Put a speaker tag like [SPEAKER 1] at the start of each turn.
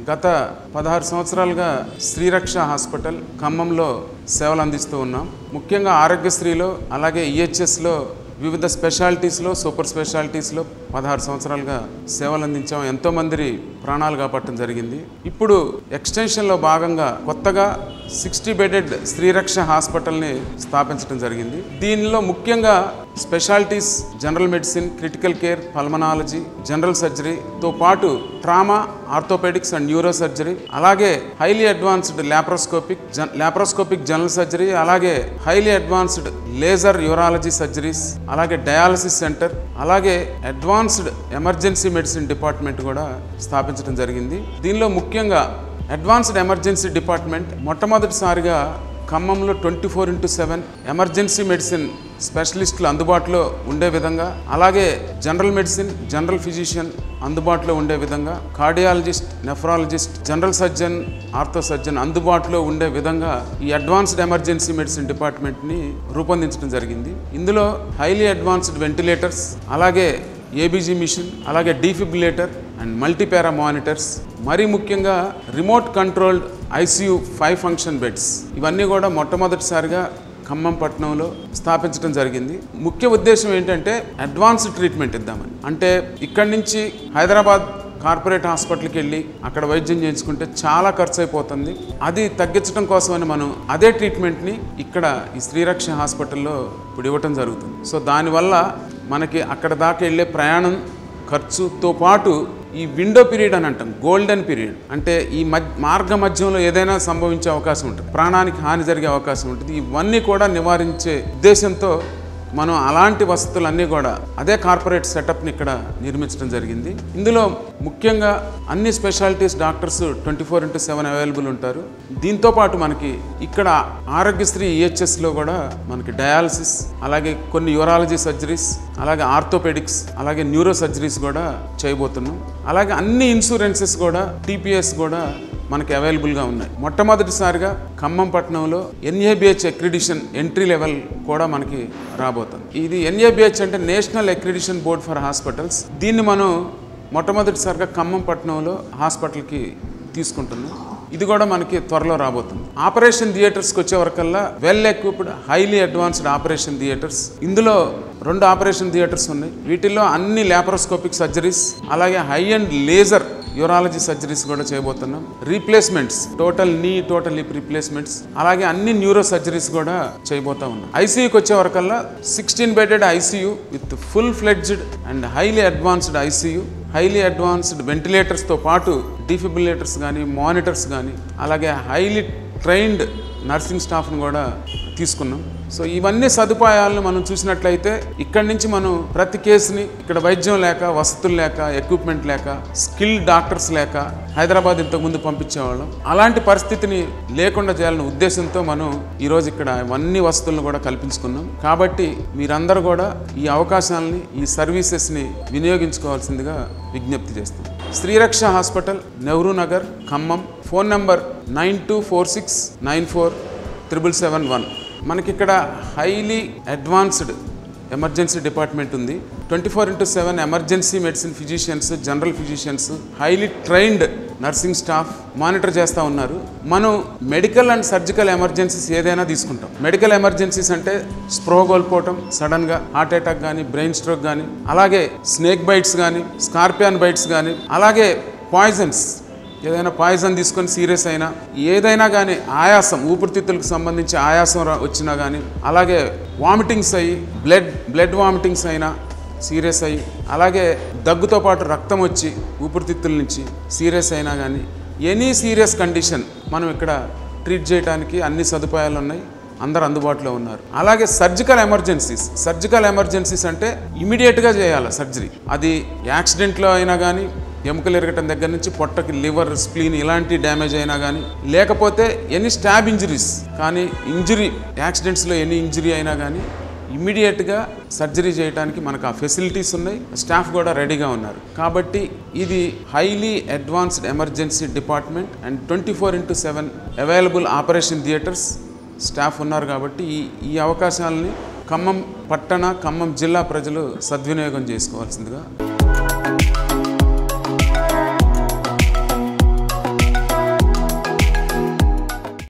[SPEAKER 1] గత పదహారు సంవత్సరాలుగా శ్రీరక్ష హాస్పిటల్ ఖమ్మంలో సేవలు అందిస్తూ ఉన్నాం ముఖ్యంగా ఆరోగ్యశ్రీలో అలాగే ఈహెచ్ఎస్లో వివిధ స్పెషాలిటీస్లో సూపర్ స్పెషాలిటీస్లో పదహారు సంవత్సరాలుగా సేవలు అందించాం ఎంతోమంది ప్రాణాలు కాపాడటం జరిగింది ఇప్పుడు ఎక్స్టెన్షన్లో భాగంగా కొత్తగా సిక్స్టీ బెడెడ్ శ్రీరక్ష హాస్పిటల్ని స్థాపించడం జరిగింది దీనిలో ముఖ్యంగా specialities general medicine critical care pulmonology general సర్జరీతో పాటు trauma orthopaedics and neuro surgery అలాగే highly advanced laparoscopic laparoscopic general surgery అలాగే highly advanced laser urology surgeries అలాగే డయాలసిస్ సెంటర్ అలాగే అడ్వాన్స్డ్ ఎమర్జెన్సీ మెడిసిన్ డిపార్ట్మెంట్ కూడా స్థాపించడం జరిగింది దీనిలో ముఖ్యంగా అడ్వాన్స్డ్ ఎమర్జెన్సీ డిపార్ట్మెంట్ మొట్టమొదటిసారిగా ఖమ్మంలో twenty four into seven emergency medicine స్పెషలిస్టులు అందుబాటులో ఉండే విధంగా అలాగే జనరల్ మెడిసిన్ జనరల్ ఫిజిషియన్ అందుబాటులో ఉండే విధంగా cardiologist nephrologist general surgeon ortho surgeon అందుబాటులో ఉండే విధంగా ఈ అడ్వాన్స్డ్ ఎమర్జెన్సీ మెడిసిన్ డిపార్ట్మెంట్ని రూపొందించడం జరిగింది ఇందులో హైలీ అడ్వాన్స్డ్ వెంటిలేటర్స్ అలాగే ఏబీజీ మిషన్ అలాగే డీఫిబ్రిలేటర్ అండ్ మల్టీపారా మానిటర్స్ మరీ ముఖ్యంగా remote controlled ICU five function beds ఇవన్నీ కూడా మొట్టమొదటిసారిగా ఖమ్మం పట్టణంలో స్థాపించడం జరిగింది ముఖ్య ఉద్దేశం ఏంటంటే అడ్వాన్స్డ్ ట్రీట్మెంట్ ఇద్దామని అంటే ఇక్కడి నుంచి హైదరాబాద్ కార్పొరేట్ హాస్పిటల్కి వెళ్ళి అక్కడ వైద్యం చేయించుకుంటే చాలా ఖర్చు అయిపోతుంది అది తగ్గించడం కోసమని మనం అదే ట్రీట్మెంట్ని ఇక్కడ ఈ శ్రీరక్ష హాస్పిటల్లో ఇప్పుడు ఇవ్వటం జరుగుతుంది సో దానివల్ల మనకి అక్కడ దాకా వెళ్ళే ప్రయాణం ఖర్చుతో పాటు ఈ విండో పీరియడ్ అని అంటాం గోల్డెన్ పీరియడ్ అంటే ఈ మధ్య మార్గ మధ్యంలో ఏదైనా సంభవించే అవకాశం ఉంటుంది ప్రాణానికి హాని జరిగే అవకాశం ఉంటుంది ఇవన్నీ కూడా నివారించే ఉద్దేశంతో మనం అలాంటి వసతులన్నీ కూడా అదే కార్పొరేట్ సెటప్ని ఇక్కడ నిర్మించడం జరిగింది ఇందులో ముఖ్యంగా అన్ని specialities doctors twenty four into seven available ఉంటారు దీంతో పాటు మనకి ఇక్కడ ఆరోగ్యశ్రీ ఈహెచ్ఎస్లో కూడా మనకి డయాలసిస్ అలాగే కొన్ని యూరాలజీ సర్జరీస్ అలాగే ఆర్థోపెడిక్స్ అలాగే న్యూరో సర్జరీస్ కూడా చేయబోతున్నాం అలాగే అన్ని ఇన్సూరెన్సెస్ కూడా టీపీఎస్ కూడా మనకి అవైలబుల్గా ఉన్నాయి మొట్టమొదటిసారిగా ఖమ్మం పట్టణంలో ఎన్ఏబిహెచ్ అక్రిడిషన్ ఎంట్రీ లెవెల్ కూడా మనకి రాబోతుంది ఇది ఎన్ఏబిహెచ్ అంటే national accreditation board for hospitals దీన్ని మనం మొట్టమొదటిసారిగా ఖమ్మం పట్టణంలో హాస్పిటల్కి తీసుకుంటున్నాం ఇది కూడా మనకి త్వరలో రాబోతుంది ఆపరేషన్ థియేటర్స్కి వచ్చే వరకల్లా well equipped highly advanced operation theatres ఇందులో రెండు ఆపరేషన్ థియేటర్స్ ఉన్నాయి వీటిల్లో అన్ని ల్యాపరోస్కోపిక్ సర్జరీస్ అలాగే high and laser urology surgeries కూడా చేయబోతున్నాం replacements total knee total hip replacements అలాగే అన్ని న్యూరో సర్జరీస్ కూడా చేయబోతా ఉన్నాం ఐసీయూకి వచ్చే వరకల్లా sixteen bedded ICU with full fledged and highly advanced ICU highly advanced వెంటిలేటర్స్తో పాటు డిఫిబ్రిలేటర్స్ కానీ మానిటర్స్ కానీ అలాగే హైలీ ట్రైన్డ్ నర్సింగ్ స్టాఫ్ను కూడా తీసుకున్నాం సో ఇవన్నీ సదుపాయాలను మనం చూసినట్లయితే ఇక్కడి నుంచి మనం ప్రతి కేసుని ఇక్కడ వైద్యం లేక వసతులు లేక ఎక్విప్మెంట్ లేక స్కిల్ డాక్టర్స్ లేక హైదరాబాద్ ఇంతకుముందు పంపించేవాళ్ళం అలాంటి పరిస్థితిని లేకుండా చేయాలనే ఉద్దేశంతో మనం ఈరోజు ఇక్కడ ఇవన్నీ వసతులను కూడా కల్పించుకున్నాం కాబట్టి మీరందరూ కూడా ఈ అవకాశాలని ఈ సర్వీసెస్ని వినియోగించుకోవాల్సిందిగా విజ్ఞప్తి చేస్తాం Sriraksha hospital Nehru Nagar Khammam phone number nine two four six nine four triple seven one మనకి ఇక్కడ హైలీ అడ్వాన్స్డ్ ఎమర్జెన్సీ డిపార్ట్మెంట్ ఉంది twenty four into seven emergency medicine physicians general physicians highly trained nursing staff monitor చేస్తూ ఉన్నారు మనం మెడికల్ అండ్ సర్జికల్ ఎమర్జెన్సీస్ ఏదైనా తీసుకుంటాం medical emergencies అంటే స్ప్రో కోల్పోవటం సడన్గా హార్ట్ అటాక్ కానీ బ్రెయిన్ స్ట్రోక్ కానీ అలాగే స్నేక్ బైట్స్ కానీ స్కార్పియాన్ బైట్స్ కానీ అలాగే పాయిజన్స్ ఏదైనా పాయిజన్ తీసుకొని సీరియస్ అయినా ఏదైనా కానీ ఆయాసం ఊపిరితిత్తులకు సంబంధించి ఆయాసం రా- వచ్చినా కానీ అలాగే వామిటింగ్స్ అయ్యి బ్లడ్ బ్లడ్ వామిటింగ్స్ అయినా సీరియస్ అయ్యి అలాగే దగ్గుతో పాటు రక్తం వచ్చి ఊపిరితిత్తుల నుంచి సీరియస్ అయినా కానీ ఎనీ సీరియస్ కండిషన్ మనం ఇక్కడ ట్రీట్ చేయడానికి అన్ని సదుపాయాలు ఉన్నాయి అందరు అందుబాటులో ఉన్నారు అలాగే సర్జికల్ ఎమర్జెన్సీస్ సర్జికల్ ఎమర్జెన్సీస్ అంటే ఇమీడియట్గా చేయాలి సర్జరీ అది యాక్సిడెంట్లో అయినా కానీ ఎముకలు ఎరగటం దగ్గర నుంచి పొట్టకి లివర్ స్ప్లీన్ ఇలాంటి డ్యామేజ్ అయినా కానీ లేకపోతే ఎనీ స్టాబ్ ఇంజరీస్ కానీ ఇంజరీ యాక్సిడెంట్స్లో ఎనీ ఇంజరీ అయినా కానీ ఇమ్మీడియట్గా సర్జరీ చేయడానికి మనకు ఆ ఫెసిలిటీస్ ఉన్నాయి స్టాఫ్ కూడా రెడీగా ఉన్నారు కాబట్టి ఇది highly advanced emergency department and twenty four into seven available operation theatres staff ఉన్నారు కాబట్టి ఈ ఈ అవకాశాలని ఖమ్మం పట్టణ ఖమ్మం జిల్లా ప్రజలు సద్వినియోగం చేసుకోవాల్సిందిగా